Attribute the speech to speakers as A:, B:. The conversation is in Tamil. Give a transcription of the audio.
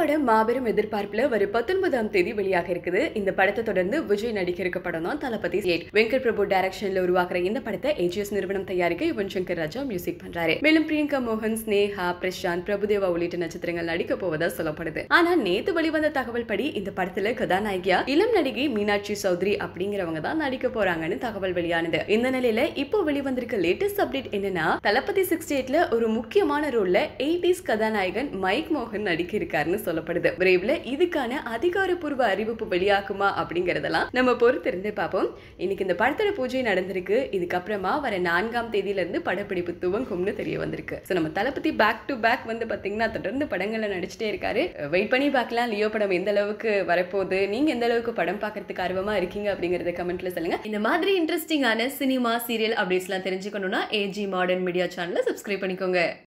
A: படம் மாபெரும் எதிர்பார்ப்புல வரும் பத்தொன்பதாம் தேதி வெளியாக இருக்குது இந்த படத்தை தொடர்ந்து விஜய் நடிக்க இருக்க படம் தான் தளபதி எயிட் வெங்கட் பிரபு டைரக்ஷன்ல உருவாக்குற இந்த படத்தை ஏஜிஎஸ் நிறுவனம் தயாரிக்க யுவன் சங்கர் ராஜா மியூசிக் பண்றாரு மேலும் பிரியங்கா மோகன் ஸ்னேஹா பிரசாந்த் பிரபுதேவா உள்ளிட்ட நட்சத்திரங்கள் நடிக்க போவதா சொல்லப்படுது ஆனா நேத்து வெளிவந்த தகவல் படி இந்த படத்துல கதாநாயகியா இளம் நடிகை மீனாட்சி சௌத்ரி அப்படிங்கிறவங்க தான் நடிக்க போறாங்கன்னு தகவல் வெளியானது இந்த நிலையில இப்போ வெளிவந்திருக்க லேட்டஸ்ட் அப்டேட் என்னன்னா தளபதி சிக்ஸ்டி எயிட்ல ஒரு முக்கியமான ரோல்ல எயிட்டிஸ் கதாநாயகன் மைக் மோகன் நடிக்க இருக்காருன்னு சொல்லப்படுது விரைவில் இதுக்கான அதிகாரப்பூர்வ அறிவிப்பு வெளியாகுமா அப்படிங்கறதெல்லாம் நம்ம பொறுத்திருந்து பார்ப்போம் இன்னைக்கு இந்த படத்தோட பூஜை நடந்திருக்கு இதுக்கப்புறமா வர நான்காம் தேதியில இருந்து படப்பிடிப்பு துவங்கும்னு தெரிய வந்திருக்கு ஸோ நம்ம தளபதி பேக் டு பேக் வந்து பாத்தீங்கன்னா தொடர்ந்து படங்கள்ல நடிச்சிட்டே இருக்காரு வெயிட் பண்ணி பார்க்கலாம் லியோ படம் எந்த அளவுக்கு வரப்போகுது நீங்க எந்த அளவுக்கு படம் பார்க்கறதுக்கு ஆர்வமா இருக்கீங்க அப்படிங்கறத கமெண்ட்ல சொல்லுங்க
B: இந்த மாதிரி இன்ட்ரெஸ்டிங்கான சினிமா சீரியல் அப்டேட்ஸ்லாம் தெரிஞ்சுக்கணும்னா ஏஜி மாடர்ன் மீடியா சேனலை சப்ஸ்கிரைப் பண்ணிக்கோங்க